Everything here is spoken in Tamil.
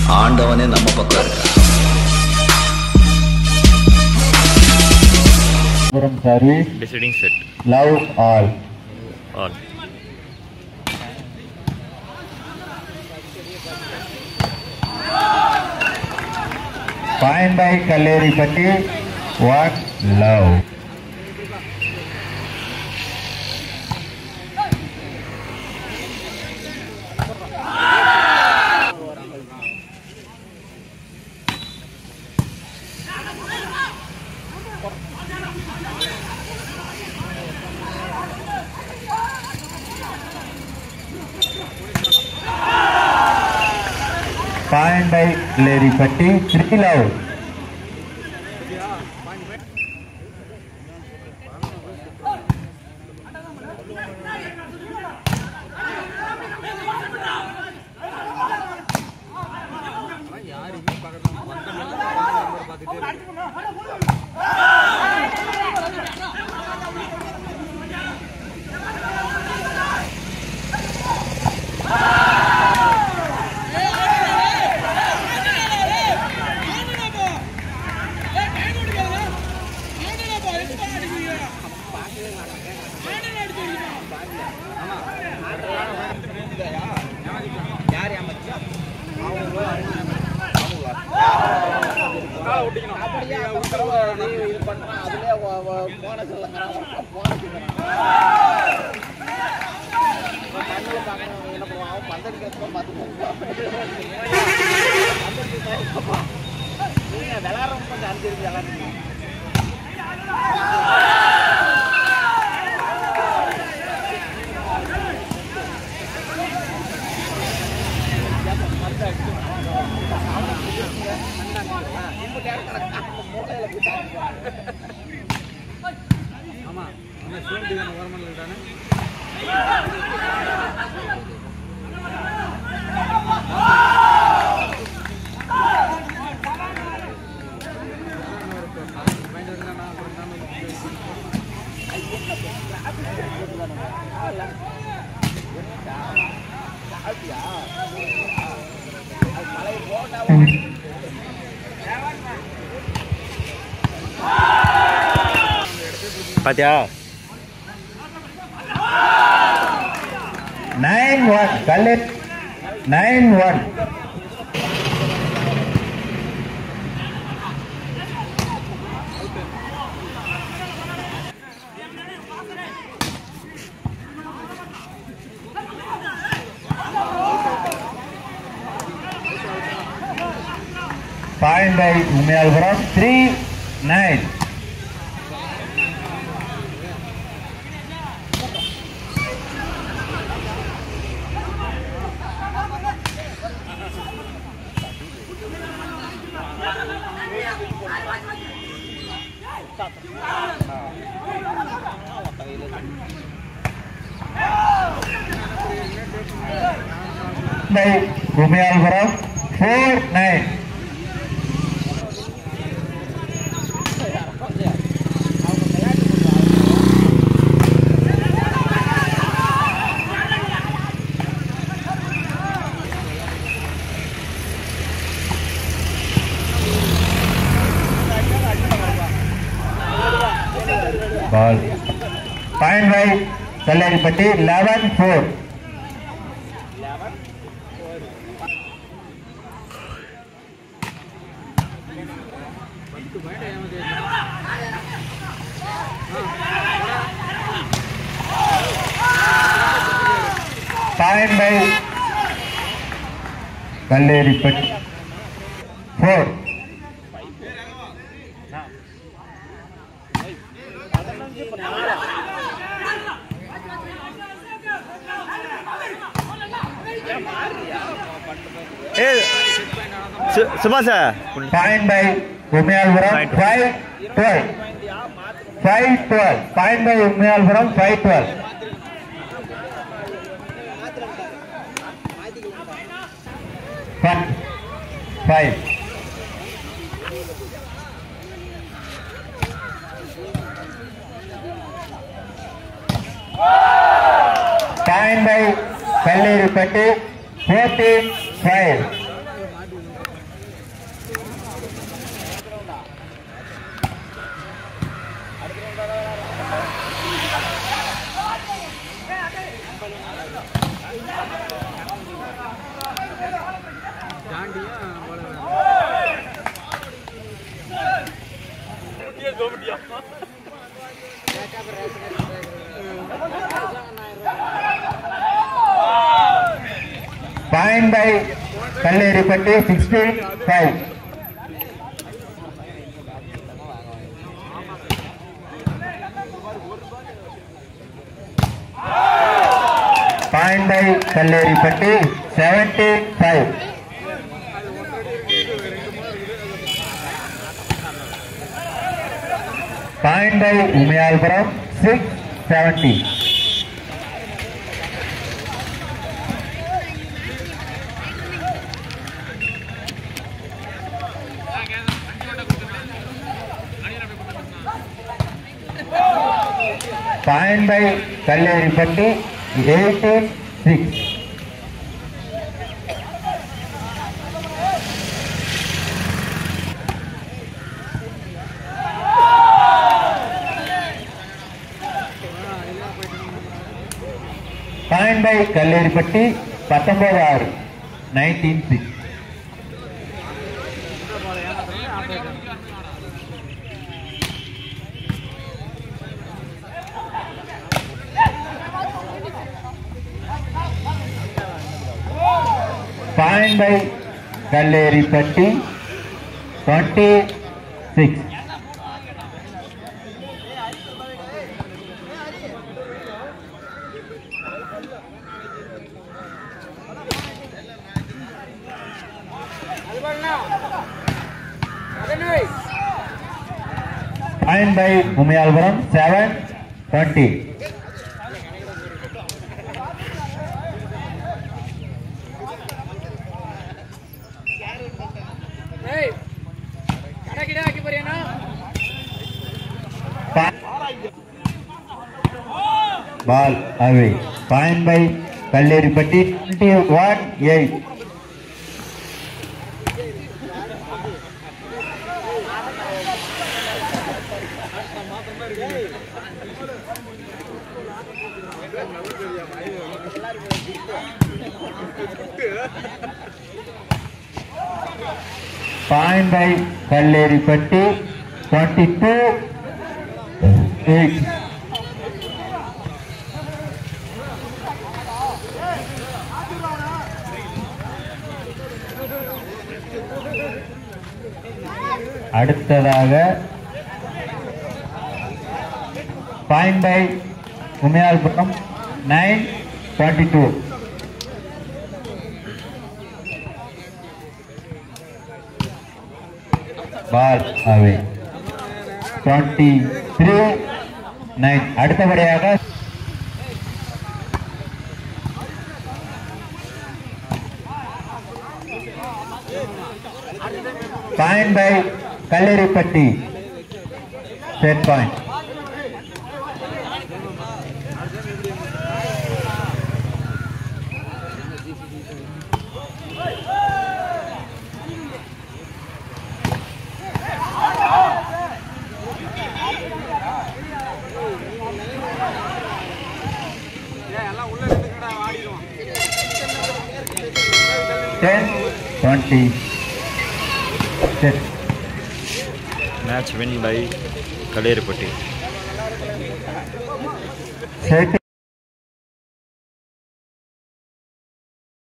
ஆண்டவனே நம்ம பக்கம் இருக்கான் From service, deciding set love all. all Fine by Kaleri Patti, what love. Fine by Kaleri Patti, three love. பாத்தியா Nine one, Kaleri, nine one. Fine by Umayalpuram, three nine. by Umayalpuram, four nine. Ball. Fine by Kalaripati, 11 4. Fine by Kalaripati, 4. A Subash Fine by Umayalpuram, Fine. 5 12. 5 12. Fine by Umayalpuram, 5 12. One, five. Time by Kalleripatti, 14 5. Point by Kalleripatti sixteen five point by Kalleripatti seventeen five point by Umayalpuram six seventy point by Kalleripatti eighteen six point by Kalleripatti பத்தொன்பது ஆறு nineteen six point by Kalleripatti twenty six point by Umayalpuram seven twenty பால் அவை point by Kalleripatti twenty one eight point by Kalleripatti twenty two eight அடுத்ததாக point by Umayalpuram nine twenty two பால் அவை டுவெண்ட்டி த்ரீ நைன் அடுத்தபடியாக point by கல்லூரிப்பட்டி set point ten twenty set match win by Kalleripatti set